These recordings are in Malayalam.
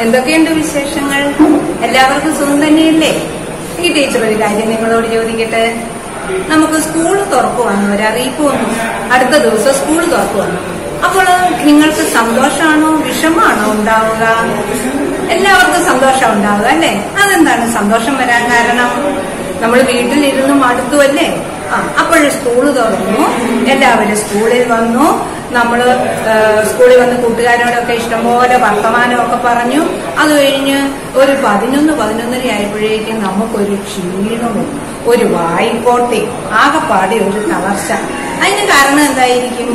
എന്തൊക്കെയുണ്ട് വിശേഷങ്ങൾ എല്ലാവർക്കും സുഖം തന്നെയല്ലേ ഈ ടീച്ചർ ഒരു കാര്യം നിങ്ങളോട് ചോദിക്കട്ടെ നമുക്ക് സ്കൂൾ തുറക്കുവാണ് ഒരു അറിയിപ്പ് വന്നു അടുത്ത ദിവസം സ്കൂൾ തുറക്കുവാണ് അപ്പോൾ നിങ്ങൾക്ക് സന്തോഷമാണോ വിഷമാണോ ഉണ്ടാവുക എല്ലാവർക്കും സന്തോഷം ഉണ്ടാവുക അല്ലേ അതെന്താണ് സന്തോഷം വരാൻ കാരണം നമ്മൾ വീട്ടിലിരുന്ന് മടുത്തുവല്ലേ ആ അപ്പോൾ സ്കൂൾ തുറന്നു എല്ലാവരും സ്കൂളിൽ വന്നു നമ്മൾ സ്കൂളിൽ വന്ന് കൂട്ടുകാരോടൊക്കെ ഇഷ്ടംപോലെ വർത്തമാനമൊക്കെ പറഞ്ഞു അത് കഴിഞ്ഞ് ഒരു പതിനൊന്ന് പതിനൊന്നര ആയപ്പോഴേക്കും നമുക്കൊരു ക്ഷീണവും ഒരു വായിക്കോട്ടയും ആകെപ്പാടെ ഒരു തളർച്ച അതിന് കാരണം എന്തായിരിക്കും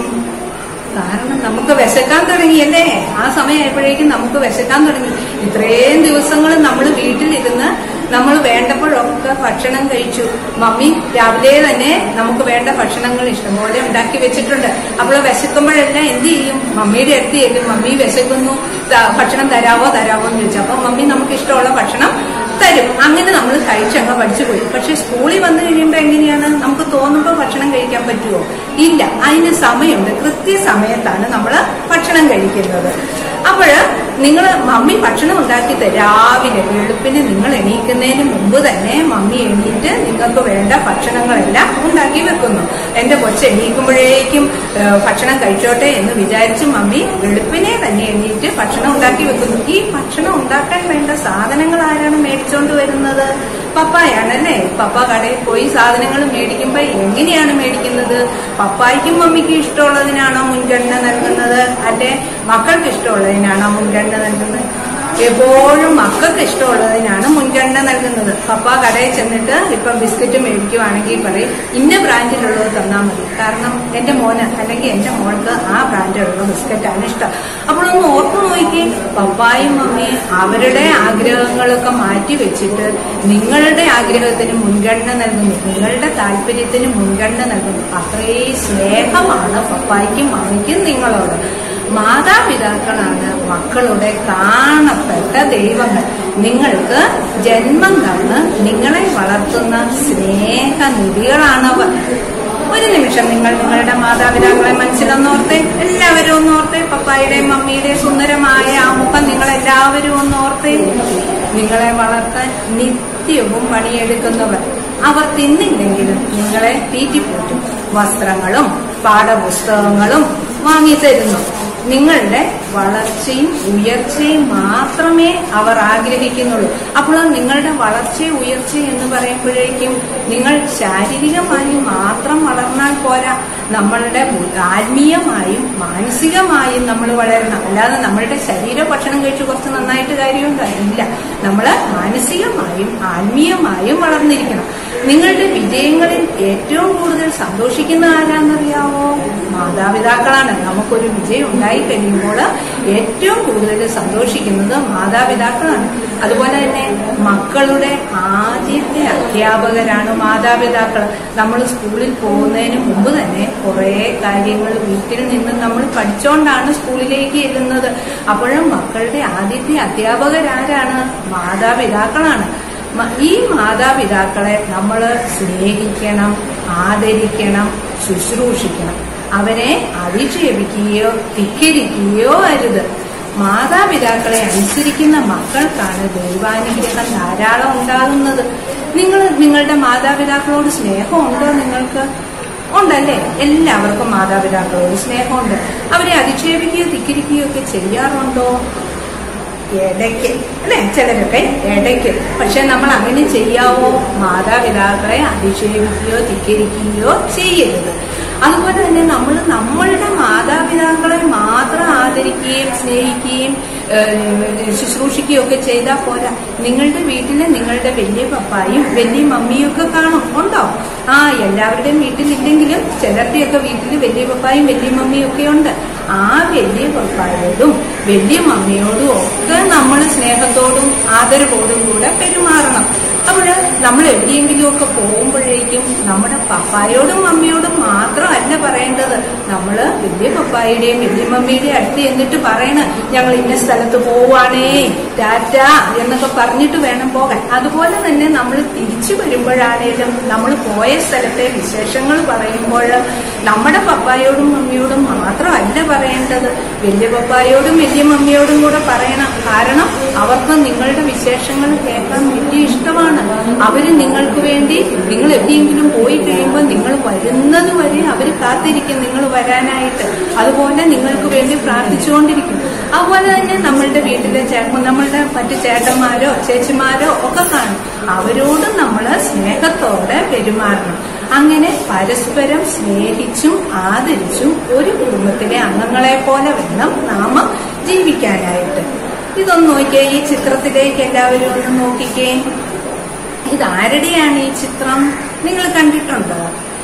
കാരണം നമുക്ക് വിശക്കാൻ തുടങ്ങിയല്ലേ ആ സമയമായപ്പോഴേക്കും നമുക്ക് വിശക്കാൻ തുടങ്ങി ഇത്രയും ദിവസങ്ങൾ നമ്മൾ വീട്ടിലിരുന്ന് നമ്മൾ വേണ്ടപ്പോഴൊക്കെ ഭക്ഷണം കഴിച്ചു മമ്മി രാവിലെ തന്നെ നമുക്ക് വേണ്ട ഭക്ഷണങ്ങൾ ഇഷ്ടംപോലെ ഉണ്ടാക്കി വെച്ചിട്ടുണ്ട് അപ്പോൾ വിശക്കുമ്പോഴെല്ലാം എന്ത് ചെയ്യും മമ്മിയുടെ അടുത്ത് ചെല്ലും മമ്മി വിശക്കുന്നു ത- ഭക്ഷണം തരാവോ തരാവോ എന്ന് ചോദിച്ചു അപ്പൊ മമ്മി നമുക്ക് ഇഷ്ടമുള്ള ഭക്ഷണം തരും അങ്ങനെ നമ്മൾ കഴിച്ചങ്ങ് പഠിച്ചു പോയി പക്ഷെ സ്കൂളിൽ വന്നു കഴിയുമ്പോൾ എങ്ങനെയാണ് നമുക്ക് തോന്നുമ്പോൾ ഭക്ഷണം കഴിക്കാൻ പറ്റുമോ ഇല്ല അതിന് സമയമുണ്ട് കൃത്യസമയത്താണ് നമ്മൾ ഭക്ഷണം കഴിക്കുന്നത് അപ്പോൾ നിങ്ങൾ മമ്മി ഭക്ഷണം ഉണ്ടാക്കി തരും രാവിലെ വെളുപ്പിന് നിങ്ങൾ എണീക്കുന്നതിന് മുമ്പ് തന്നെ മമ്മി എണീറ്റ് നിങ്ങൾക്ക് വേണ്ട ഭക്ഷണങ്ങളെല്ലാം ഉണ്ടാക്കി വെക്കുന്നു എന്റെ കൊച്ച് എണീക്കുമ്പോഴേക്കും ഏഹ്, ഭക്ഷണം കഴിച്ചോട്ടെ എന്ന് വിചാരിച്ച് മമ്മി വെളുപ്പിനെ തന്നെ എണീറ്റ് ഭക്ഷണം ഉണ്ടാക്കി വെക്കുന്നു ഈ ഭക്ഷണം ഉണ്ടാക്കാൻ വേണ്ട സാധനങ്ങൾ ആരാണ് മേടിച്ചോണ്ട് വരുന്നത് പപ്പായാണല്ലേ പപ്പ കടയിൽ പോയി സാധനങ്ങൾ മേടിക്കുമ്പോ എങ്ങനെയാണ് മേടിക്കുന്നത് പപ്പായ്ക്കും മമ്മിക്കും ഇഷ്ടമുള്ളതിനാണോ മുൻഗണന നൽകുന്നത് അല്ലെ മക്കൾക്ക് ഇഷ്ടമുള്ളതിനാണോ മുൻഗണന നൽകുന്നത് എപ്പോഴും മക്കൾക്ക് ഇഷ്ടമുള്ളതിനാണ് മുൻഗണന നൽകുന്നത് പപ്പ കടയിൽ ചെന്നിട്ട് ഇപ്പൊ ബിസ്ക്കറ്റ് മേടിക്കുവാണെങ്കിൽ പറയും ഇന്ന ബ്രാൻഡിലുള്ളത് തന്നാൽ മതി കാരണം എന്റെ മോന് അല്ലെങ്കിൽ എന്റെ മോൾക്ക് ആ ബ്രാൻഡിലുള്ള ബിസ്ക്കറ്റാണ് ഇഷ്ടം അപ്പോൾ ഒന്ന് ഓർത്തു നോക്കി പപ്പായും മമ്മിയും അവരുടെ ആഗ്രഹങ്ങളൊക്കെ മാറ്റി വെച്ചിട്ട് നിങ്ങളുടെ ആഗ്രഹത്തിന് മുൻഗണന നൽകുന്നു നിങ്ങളുടെ താല്പര്യത്തിന് മുൻഗണന നൽകുന്നു അത്രയും സ്നേഹമാണ് പപ്പായ്ക്കും മമ്മിക്കും നിങ്ങളോട് മാതാപിതാക്കളാണ് മക്കളുടെ കാണപ്പെട്ട ദൈവങ്ങൾ നിങ്ങൾക്ക് ജന്മം തന്ന് നിങ്ങളെ വളർത്തുന്ന സ്നേഹനിധികളാണവർ ഒരു നിമിഷം നിങ്ങൾ നിങ്ങളുടെ മാതാപിതാക്കളെ മനസ്സിലൊന്നോർത്തെ എല്ലാവരും ഒന്നോർത്തെ പപ്പായുടെയും മമ്മിയുടെയും സുന്ദരമായ ആ മുഖം നിങ്ങൾ എല്ലാവരും ഒന്നോർത്തെ നിങ്ങളെ വളർത്താൻ നിത്യവും പണിയെടുക്കുന്നവർ അവർ തിന്നില്ലെങ്കിലും നിങ്ങളെ തീറ്റിപ്പോറ്റും വസ്ത്രങ്ങളും പാഠപുസ്തകങ്ങളും വാങ്ങിത്തരുന്നു നിങ്ങളുടെ വളർച്ചയും ഉയർച്ചയും മാത്രമേ അവർ ആഗ്രഹിക്കുന്നുള്ളൂ അപ്പോൾ നിങ്ങളുടെ വളർച്ചയും ഉയർച്ചയും എന്ന് പറയുമ്പോഴേക്കും നിങ്ങൾ ശാരീരികമായി മാത്രം വളർന്നാൽ പോരാ നമ്മളുടെ ആത്മീയമായും മാനസികമായും നമ്മൾ വളരണം അല്ലാതെ നമ്മളുടെ ശരീര ഭക്ഷണം കഴിച്ച് കുറച്ച് നന്നായിട്ട് കാര്യമുണ്ടോ ഇല്ല നമ്മൾ മാനസികമായും ആത്മീയമായും വളർന്നിരിക്കണം നിങ്ങളുടെ വിജയങ്ങളിൽ ഏറ്റവും കൂടുതൽ സന്തോഷിക്കുന്ന ആരാന്നറിയാവോ മാതാപിതാക്കളാണ് നമുക്കൊരു വിജയം ഉണ്ടായി കഴിയുമ്പോൾ ഏറ്റവും കൂടുതൽ സന്തോഷിക്കുന്നത് മാതാപിതാക്കളാണ് അതുപോലെ തന്നെ മക്കളുടെ ആദ്യത്തെ അധ്യാപകരാണ് മാതാപിതാക്കൾ നമ്മൾ സ്കൂളിൽ പോകുന്നതിന് മുമ്പ് തന്നെ കുറേ കാര്യങ്ങൾ വീട്ടിൽ നിന്ന് നമ്മൾ പഠിച്ചുകൊണ്ടാണ് സ്കൂളിലേക്ക് എത്തുന്നത് അപ്പോഴും മക്കളുടെ ആദ്യത്തെ അധ്യാപകരാരാണ് മാതാപിതാക്കളാണ് മ- ഈ മാതാപിതാക്കളെ നമ്മൾ സ്നേഹിക്കണം ആദരിക്കണം ശുശ്രൂഷിക്കണം അവരെ അധിക്ഷേപിക്കുകയോ ധിക്കരിക്കുകയോ അരുത് മാതാപിതാക്കളെ അനുസരിക്കുന്ന മക്കൾക്കാണ് ദൈവാനുഗ്രഹം ധാരാളം ഉണ്ടാകുന്നത് നിങ്ങൾ നിങ്ങളുടെ മാതാപിതാക്കളോട് സ്നേഹമുണ്ടോ നിങ്ങൾക്ക് ഉണ്ടല്ലേ എല്ലാവർക്കും മാതാപിതാക്കളോട് സ്നേഹമുണ്ട് അവരെ അധിക്ഷേപിക്കുകയോ ധിക്കരിക്കുകയോ ഒക്കെ ചെയ്യാറുണ്ടോ ഇടയ്ക്ക് അല്ലെ ചിലരൊക്കെ ഇടയ്ക്ക് പക്ഷെ നമ്മൾ അങ്ങനെ ചെയ്യാവോ മാതാപിതാക്കളെ അധിക്ഷേപിക്കുകയോ ധിക്കരിക്കുകയോ ചെയ്യരുത് അതുപോലെ തന്നെ നമ്മൾ നമ്മളുടെ മാതാപിതാക്കളെ മാത്രം ആദരിക്കുകയും സ്നേഹിക്കുകയും ഏഹ്, ശുശ്രൂഷിക്കുകയും ഒക്കെ ചെയ്താൽ പോരാ നിങ്ങളുടെ വീട്ടിൽ നിങ്ങളുടെ വലിയ പപ്പായും വലിയ മമ്മിയും ഒക്കെ കാണും ഉണ്ടോ ആ എല്ലാവരുടെയും വീട്ടിലില്ലെങ്കിലും ചിലരുടെയൊക്കെ വീട്ടിൽ വലിയ പപ്പായും വലിയ മമ്മിയും ഒക്കെ ഉണ്ട് ആ വലിയ പപ്പായോടും വലിയ മമ്മിയോടും ഒക്കെ നമ്മൾ സ്നേഹത്തോടും ആദരവോടും കൂടെ പെരുമാറണം അപ്പോൾ നമ്മൾ എവിടെയെങ്കിലും ഒക്കെ പോകുമ്പോഴേക്കും നമ്മുടെ പപ്പായോടും മമ്മിയോടും മാത്രമല്ല പറയേണ്ടത് നമ്മൾ വലിയ പപ്പായുടെയും വലിയ മമ്മിയുടെയും അടുത്ത് എന്നിട്ട് പറയണ ഞങ്ങൾ ഇന്ന സ്ഥലത്ത് പോവാണേ ടാറ്റ എന്നൊക്കെ പറഞ്ഞിട്ട് വേണം പോകാൻ അതുപോലെ തന്നെ നമ്മൾ തിരിച്ചു വരുമ്പോഴാണേലും നമ്മൾ പോയ സ്ഥലത്തെ വിശേഷങ്ങൾ പറയുമ്പോൾ നമ്മുടെ പപ്പായോടും മമ്മിയോടും മാത്രമല്ല പറയേണ്ടത് വലിയ പപ്പായോടും വലിയ മമ്മിയോടും കൂടെ പറയണം കാരണം അവർക്ക് നിങ്ങളുടെ വിശേഷങ്ങൾ കേൾക്കാൻ വലിയ ഇഷ്ടമാണ് അവര് നിങ്ങൾക്ക് വേണ്ടി നിങ്ങൾ എവിടെയെങ്കിലും പോയി കഴിയുമ്പോൾ നിങ്ങൾ വരുന്നത് വരെ അവർ കാത്തിരിക്കും നിങ്ങൾ വരാനായിട്ട് അതുപോലെ നിങ്ങൾക്ക് വേണ്ടി പ്രാർത്ഥിച്ചുകൊണ്ടിരിക്കും അതുപോലെ തന്നെ നമ്മളുടെ വീട്ടിലെ ചേ- നമ്മളുടെ മറ്റു ചേട്ടന്മാരോ ചേച്ചിമാരോ ഒക്കെ കാണും അവരോടും നമ്മൾ സ്നേഹത്തോടെ പെരുമാറണം അങ്ങനെ പരസ്പരം സ്നേഹിച്ചും ആദരിച്ചും ഒരു കുടുംബത്തിലെ അംഗങ്ങളെ പോലെ വേണം നാം ജീവിക്കാനായിട്ട് ഇതൊന്ന് നോക്കിയേ ഈ ചിത്രത്തിലേക്ക് എല്ലാവരും ഒന്ന് നോക്കിക്കേ ഇതാരുടെയാണ് ഈ ചിത്രം നിങ്ങൾ കണ്ടിട്ടുണ്ടോ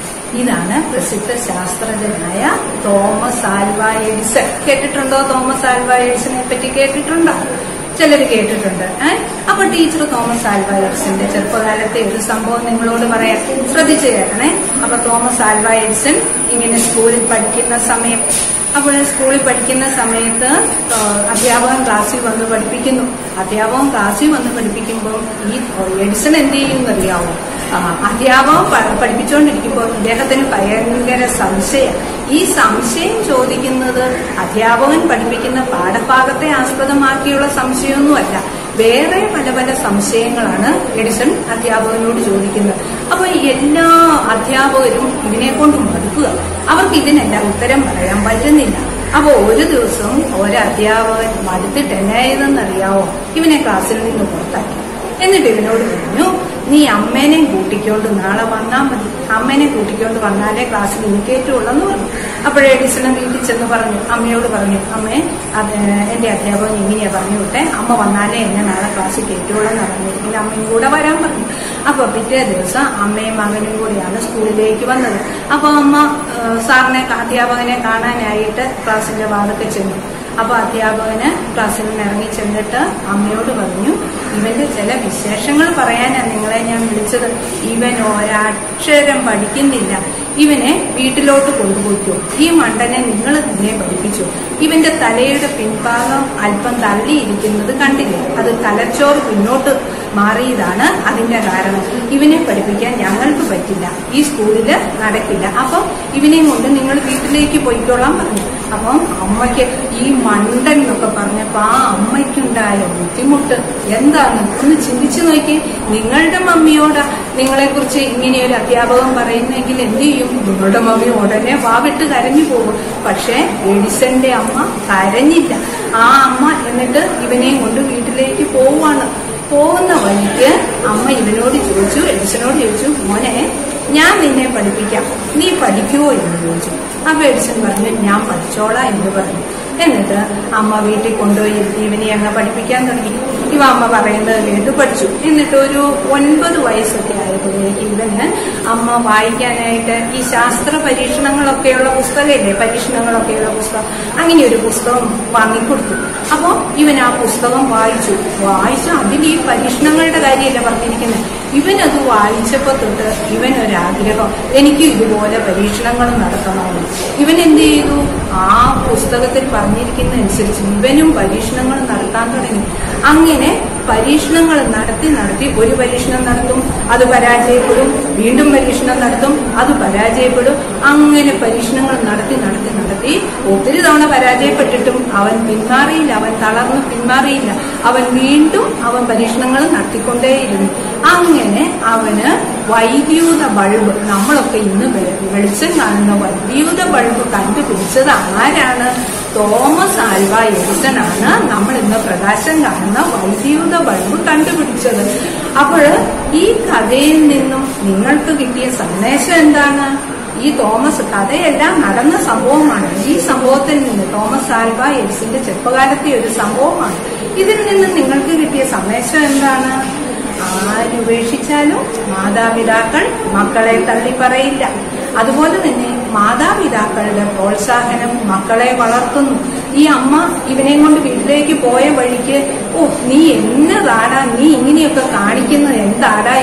ഇതാണ് പ്രസിദ്ധ ശാസ്ത്രജ്ഞനായ തോമസ് ആൽവ എഡിസൺ കേട്ടിട്ടുണ്ടോ തോമസ് ആൽവ എഡിസനെ പറ്റി കേട്ടിട്ടുണ്ടോ ചിലർ കേട്ടിട്ടുണ്ട് ഏഹ് അപ്പൊ ടീച്ചർ തോമസ് ആൽവ എഡിസന്റെ ചെറുപ്പകാലത്തെ ഒരു സംഭവം നിങ്ങളോട് പറയാം ശ്രദ്ധിച്ചു കേൾക്കണേ അപ്പൊ തോമസ് ആൽവ എഡിസൺ ഇങ്ങനെ സ്കൂളിൽ പഠിക്കുന്ന സമയം അപ്പോൾ സ്കൂളിൽ പഠിക്കുന്ന സമയത്ത് ആ, അധ്യാപകൻ ക്ലാസ്സിൽ വന്ന് പഠിപ്പിക്കുന്നു അധ്യാപകൻ ക്ലാസ്സിൽ വന്ന് പഠിപ്പിക്കുമ്പോൾ ഈ എഡിസൺ എന്ത് ചെയ്യുമെന്നറിയാവോ ആ, അധ്യാപകൻ പ- പഠിപ്പിച്ചുകൊണ്ടിരിക്കുമ്പോൾ ഇദ്ദേഹത്തിന് ഭയങ്കര സംശയം ഈ സംശയം ചോദിക്കുന്നത് അധ്യാപകൻ പഠിപ്പിക്കുന്ന പാഠഭാഗത്തെ ആസ്പദമാക്കിയുള്ള സംശയമൊന്നുമല്ല വേറെ പല പല സംശയങ്ങളാണ് എഡിസൺ അധ്യാപകനോട് ചോദിക്കുന്നത് അപ്പൊ എല്ലാ അധ്യാപകരും ഇതിനെ കൊണ്ട് മടുക്കുക അവർക്ക് ഇതിനെല്ലാം ഉത്തരം പറയാൻ പറ്റുന്നില്ല അപ്പൊ ഒരു ദിവസം ഒരു അധ്യാപകൻ മടുത്തിട്ട് എന്നായതെന്നറിയാവോ ഇവനെ ക്ലാസ്സിൽ നിന്ന് പുറത്താക്കി എന്നിട്ട് ഇവനോട് പറഞ്ഞു നീ അമ്മേനെ കൂട്ടിക്കൊണ്ട് നാളെ വന്നാൽ മതി അമ്മേനെ കൂട്ടിക്കൊണ്ട് വന്നാലേ ക്ലാസ്സിൽ ഇനി കയറ്റുള്ളൂ പറഞ്ഞു അപ്പോഴേ എഡിസണും വീട്ടിൽ ചെന്ന് പറഞ്ഞു അമ്മയോട് പറഞ്ഞു അമ്മേ അത് എന്റെ അധ്യാപകൻ ഇങ്ങനെയാ പറഞ്ഞു വിട്ടെ അമ്മ വന്നാലേ എന്നെ നാളെ ക്ലാസ്സിൽ കയറ്റുള്ളൂ എന്ന് പറഞ്ഞിരിക്കുന്നത് അമ്മയും കൂടെ വരാൻ പറഞ്ഞു അപ്പൊ പിറ്റേ ദിവസം അമ്മയും മകനും കൂടിയാണ് സ്കൂളിലേക്ക് വന്നത് അപ്പൊ അമ്മ ഏഹ്, സാറിനെ അധ്യാപകനെ കാണാനായിട്ട് ക്ലാസ്സിന്റെ വാതൊക്കെ ചെന്നു അപ്പൊ അധ്യാപകന് ക്ലാസ്സിൽ നിന്ന് ഇറങ്ങി ചെന്നിട്ട് അമ്മയോട് പറഞ്ഞു ഇവന്റെ ചില വിശേഷങ്ങൾ പറയാനാ നിങ്ങളെ ഞാൻ വിളിച്ചത് ഇവൻ ഒരക്ഷരം പഠിക്കുന്നില്ല ഇവനെ വീട്ടിലോട്ട് കൊണ്ടുപോയിക്കോ ഈ മണ്ടനെ നിങ്ങൾ തന്നെ പഠിപ്പിച്ചു ഇവന്റെ തലയുടെ പിൻഭാഗം അല്പം തള്ളിയിരിക്കുന്നത് കണ്ടില്ലേ അത് തലച്ചോറ് പിന്നോട്ട് മാറിയതാണ് അതിന്റെ കാരണം ഇവനെ പഠിപ്പിക്കാൻ ഞങ്ങൾക്ക് പറ്റില്ല ഈ സ്കൂളില് നടക്കില്ല അപ്പം ഇവനെയും കൊണ്ട് നിങ്ങൾ വീട്ടിലേക്ക് പോയിക്കോളാൻ പറഞ്ഞു അപ്പം അമ്മയ്ക്ക് ഈ മണ്ടൻ എന്നൊക്കെ പറഞ്ഞപ്പോ ആ അമ്മയ്ക്കുണ്ടായ ബുദ്ധിമുട്ട് എന്താണ് ഒന്ന് ചിന്തിച്ചു നോക്കി നിങ്ങളുടെ മമ്മിയോട് നിങ്ങളെ കുറിച്ച് ഇങ്ങനെ ഒരു അധ്യാപകൻ പറയുന്നെങ്കിൽ എന്ത് ചെയ്യും നിങ്ങളുടെ മമ്മി ഉടനെ വാവിട്ട് കരഞ്ഞു പോകും പക്ഷേ എഡിസന്റെ അമ്മ കരഞ്ഞില്ല ആ അമ്മ എന്നിട്ട് ഇവനെയും കൊണ്ട് വീട്ടിലേക്ക് പോവാണ് പോകുന്ന വഴിക്ക് അമ്മ ഇവനോട് ചോദിച്ചു എഡിസനോട് ചോദിച്ചു മോനെ ഞാൻ നിന്നെ പഠിപ്പിക്കാം നീ പഠിക്കുവോ എന്ന് ചോദിച്ചു അപ്പൊ എഡിസൺ പറഞ്ഞു ഞാൻ പഠിച്ചോളാം എന്ന് പറഞ്ഞു എന്നിട്ട് അമ്മ വീട്ടിൽ കൊണ്ടുപോയി ഇരുത്തി ഇവനെ അങ്ങ് പഠിപ്പിക്കാൻ തുടങ്ങി ഇവ അമ്മ പറയുന്നത് കേട്ട് പഠിച്ചു എന്നിട്ട് ഒരു ഒൻപത് വയസ്സൊക്കെ ആയപ്പോഴേക്ക് ഇവന് അമ്മ വായിക്കാനായിട്ട് ഈ ശാസ്ത്ര പരീക്ഷണങ്ങളൊക്കെയുള്ള പുസ്തകമില്ലേ പരീക്ഷണങ്ങളൊക്കെയുള്ള പുസ്തകം അങ്ങനെ ഒരു പുസ്തകം വാങ്ങിക്കൊടുത്തു അപ്പോൾ ഇവൻ ആ പുസ്തകം വായിച്ചു വായിച്ചു അതിൽ ഈ പരീക്ഷണങ്ങളുടെ കാര്യമല്ല പറഞ്ഞിരിക്കുന്നത് ഇവനത് വായിച്ചപ്പോ തൊട്ട് ഇവനൊരാഗ്രഹം എനിക്ക് ഇതുപോലെ പരീക്ഷണങ്ങൾ നടത്തണമെന്ന് ഇവൻ എന്ത് ചെയ്തു ആ പുസ്തകത്തിൽ പറഞ്ഞിരിക്കുന്ന അനുസരിച്ച് ഇവനും പരീക്ഷണങ്ങൾ നടത്താൻ തുടങ്ങി അങ്ങനെ പരീക്ഷണങ്ങൾ നടത്തി നടത്തി ഒരു പരീക്ഷണം നടത്തും അത് പരാജയപ്പെടും വീണ്ടും പരീക്ഷണം നടത്തും അത് പരാജയപ്പെടും അങ്ങനെ പരീക്ഷണങ്ങൾ നടത്തി നടത്തി നടത്തി ഒത്തിരി തവണ പരാജയപ്പെട്ടിട്ടും അവൻ പിന്മാറിയില്ല അവൻ തളർന്ന് പിന്മാറിയില്ല അവൻ വീണ്ടും അവൻ പരീക്ഷണങ്ങൾ നടത്തിക്കൊണ്ടേയിരുന്നു അങ്ങനെ അവന് വൈദ്യുത ബൾബ് നമ്മളൊക്കെ ഇന്ന് വെ- വെളിച്ചം കാണുന്ന വൈദ്യുത ബൾബ് കണ്ടുപിടിച്ചത് ആരാണ് തോമസ് ആൽവ എഡിസൺ ആണ് നമ്മൾ ഇന്ന് പ്രകാശം കാണുന്ന വൈദ്യുത ബൾബ് കണ്ടുപിടിച്ചത് അപ്പോൾ ഈ കഥയിൽ നിന്നും നിങ്ങൾക്ക് കിട്ടിയ സന്ദേശം എന്താണ് ഈ തോമസ് കഥയെല്ലാം നടന്ന സംഭവമാണ് ഈ സംഭവത്തിൽ നിന്ന് തോമസ് ആൽവ എഡിസന്റെ ചെറുപ്പകാലത്തെ ഒരു സംഭവമാണ് ഇതിൽ നിന്ന് നിങ്ങൾക്ക് കിട്ടിയ സന്ദേശം എന്താണ് ആരുപേക്ഷിച്ചാലും മാതാപിതാക്കൾ മക്കളെ തള്ളി പറയില്ല അതുപോലെ തന്നെ മാതാപിതാക്കളുടെ പ്രോത്സാഹനം മക്കളെ വളർത്തുന്നു ഈ അമ്മ ഇവനെയും കൊണ്ട് വീട്ടിലേക്ക് പോയ വഴിക്ക് ഓ നീ എന്നതാടാ നീ ഇങ്ങനെയൊക്കെ കാണിക്കുന്നത് എന്താടാ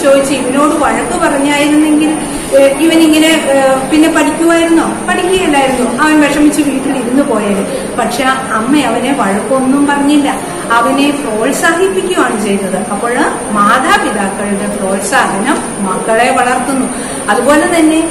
ചോദിച്ച് ഇവനോട് വഴക്ക് പറഞ്ഞായിരുന്നെങ്കിൽ ഏഹ്, ഇവനിങ്ങനെ ഏഹ്, പിന്നെ പഠിക്കുമായിരുന്നോ പഠിക്കുകയല്ലായിരുന്നു അവൻ വിഷമിച്ച് വീട്ടിൽ ഇരുന്ന് പോയത് പക്ഷെ അമ്മ അവനെ വഴക്കൊന്നും പറഞ്ഞില്ല അവനെ പ്രോത്സാഹിപ്പിക്കുകയാണ് ചെയ്തത് അപ്പോൾ മാതാപിതാക്കളുടെ പ്രോത്സാഹനം മക്കളെ വളർത്തുന്നു അതുപോലെ തന്നെ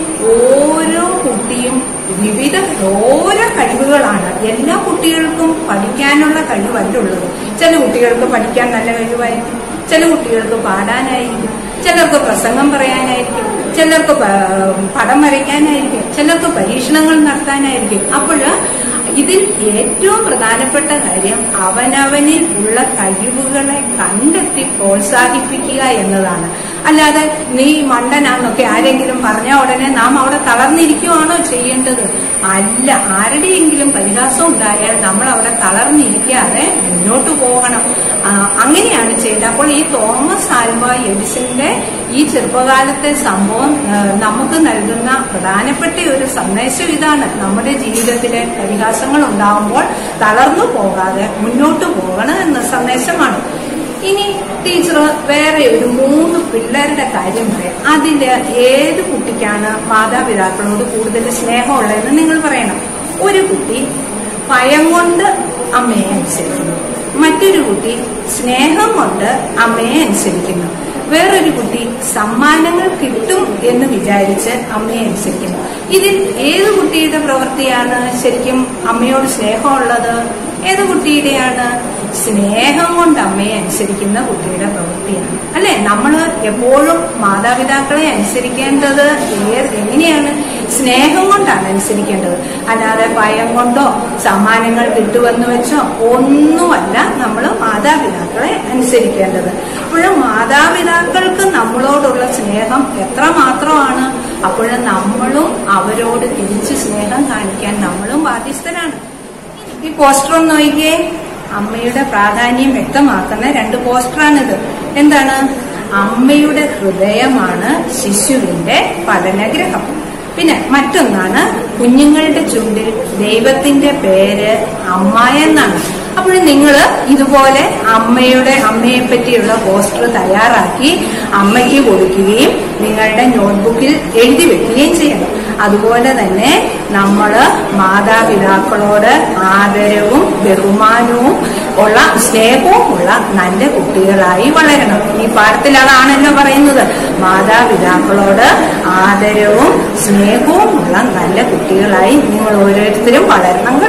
ഓരോ കുട്ടിയും വിവിധ ഓരോ കഴിവുകളാണ് എല്ലാ കുട്ടികൾക്കും പഠിക്കാനുള്ള കഴിവല്ല ഉള്ളത് ചില കുട്ടികൾക്ക് പഠിക്കാൻ നല്ല കഴിവായിരിക്കും ചില കുട്ടികൾക്ക് പാടാനായിരിക്കും ചിലർക്ക് പ്രസംഗം പറയാനായിരിക്കും ചിലർക്ക് പ- പടം വരയ്ക്കാനായിരിക്കും ചിലർക്ക് പരീക്ഷണങ്ങൾ നടത്താനായിരിക്കും അപ്പോൾ ഇതിൽ ഏറ്റവും പ്രധാനപ്പെട്ട കാര്യം അവനവനിൽ ഉള്ള കഴിവുകളെ കണ്ടെത്തി പ്രോത്സാഹിപ്പിക്കുക എന്നതാണ് അല്ലാതെ നീ മണ്ടനാന്നൊക്കെ ആരെങ്കിലും പറഞ്ഞ ഉടനെ നാം അവിടെ തളർന്നിരിക്കുവാണോ ചെയ്യേണ്ടത് അല്ല ആരുടെയെങ്കിലും പരിഹാസം ഉണ്ടായാൽ നമ്മൾ അവിടെ തളർന്നിരിക്കാതെ മുന്നോട്ട് പോകണം ആ, അങ്ങനെയാണ് ചെയ്യേണ്ടത് അപ്പോൾ ഈ തോമസ് ആൽവ എഡിസന്റെ ഈ ചെറുപ്പകാലത്തെ സംഭവം ആ, നമുക്ക് നൽകുന്ന പ്രധാനപ്പെട്ട ഒരു സന്ദേശം ഇതാണ് നമ്മുടെ ജീവിതത്തിലെ പരിഹാസങ്ങൾ ഉണ്ടാകുമ്പോൾ തളർന്നു പോകാതെ മുന്നോട്ട് പോകണം എന്ന സന്ദേശമാണ് ഇനി ടീച്ചർ വേറെ ഒരു മൂന്ന് പിള്ളേരുടെ കാര്യം പറയാം അതില് ഏത് കുട്ടിക്കാണ് മാതാപിതാക്കളോട് കൂടുതൽ സ്നേഹമുള്ളതെന്ന് നിങ്ങൾ പറയണം ഒരു കുട്ടി ഭയം കൊണ്ട് അമ്മയെ അനുസരിക്കുന്നു മറ്റൊരു കുട്ടി സ്നേഹം കൊണ്ട് അമ്മയെ അനുസരിക്കുന്നു വേറൊരു കുട്ടി സമ്മാനങ്ങൾ കിട്ടും എന്ന് വിചാരിച്ച് അമ്മയെ അനുസരിക്കുന്നു ഇതിൽ ഏത് കുട്ടിയുടെ പ്രവൃത്തിയാണ് ശരിക്കും അമ്മയോട് സ്നേഹമുള്ളത് ഏത് കുട്ടിയുടെയാണ് സ്നേഹം കൊണ്ട് അമ്മയെ അനുസരിക്കുന്ന കുട്ടിയുടെ പ്രവൃത്തിയാണ് അല്ലെ നമ്മൾ എപ്പോഴും മാതാപിതാക്കളെ അനുസരിക്കേണ്ടത് ഏത് എങ്ങനെയാണ് സ്നേഹം കൊണ്ടാണ് അനുസരിക്കേണ്ടത് അല്ലാതെ ഭയം കൊണ്ടോ സമ്മാനങ്ങൾ കിട്ടുമെന്ന് വെച്ചോ ഒന്നുമല്ല നമ്മൾ മാതാപിതാക്കളെ അനുസരിക്കേണ്ടത് അപ്പോഴും മാതാപിതാക്കൾക്ക് നമ്മളോടുള്ള സ്നേഹം എത്ര മാത്രമാണ് അപ്പോഴും നമ്മളും അവരോട് തിരിച്ച് സ്നേഹം കാണിക്കാൻ നമ്മളും ബാധ്യസ്ഥരാണ് ഈ പോസ്റ്റർ ഒന്ന് നോക്കിയേ അമ്മയുടെ പ്രാധാന്യം വ്യക്തമാക്കുന്ന രണ്ട് പോസ്റ്ററാണിത് എന്താണ് അമ്മയുടെ ഹൃദയമാണ് ശിശുവിന്റെ പഠനഗ്രഹം പിന്നെ മറ്റൊന്നാണ് കുഞ്ഞുങ്ങളുടെ ചുണ്ടിൽ ദൈവത്തിന്റെ പേര് അമ്മ എന്നാണ് അപ്പോൾ നിങ്ങൾ ഇതുപോലെ അമ്മയുടെ അമ്മയെ പറ്റിയുള്ള പോസ്റ്റർ തയ്യാറാക്കി അമ്മയ്ക്ക് കൊടുക്കുകയും നിങ്ങളുടെ നോട്ട്ബുക്കിൽ എഴുതി വെക്കുകയും ചെയ്യണം അതുപോലെ തന്നെ നമ്മൾ മാതാപിതാക്കളോട് ആദരവും ബഹുമാനവും ഉള്ള സ്നേഹവും ഉള്ള നല്ല കുട്ടികളായി വളരണം ഈ പാഠത്തിൽ അതാണല്ലോ പറയുന്നത് മാതാപിതാക്കളോട് ആദരവും സ്നേഹവും ഉള്ള നല്ല കുട്ടികളായി നിങ്ങൾ ഓരോരുത്തരും വളരണം കേട്ടോ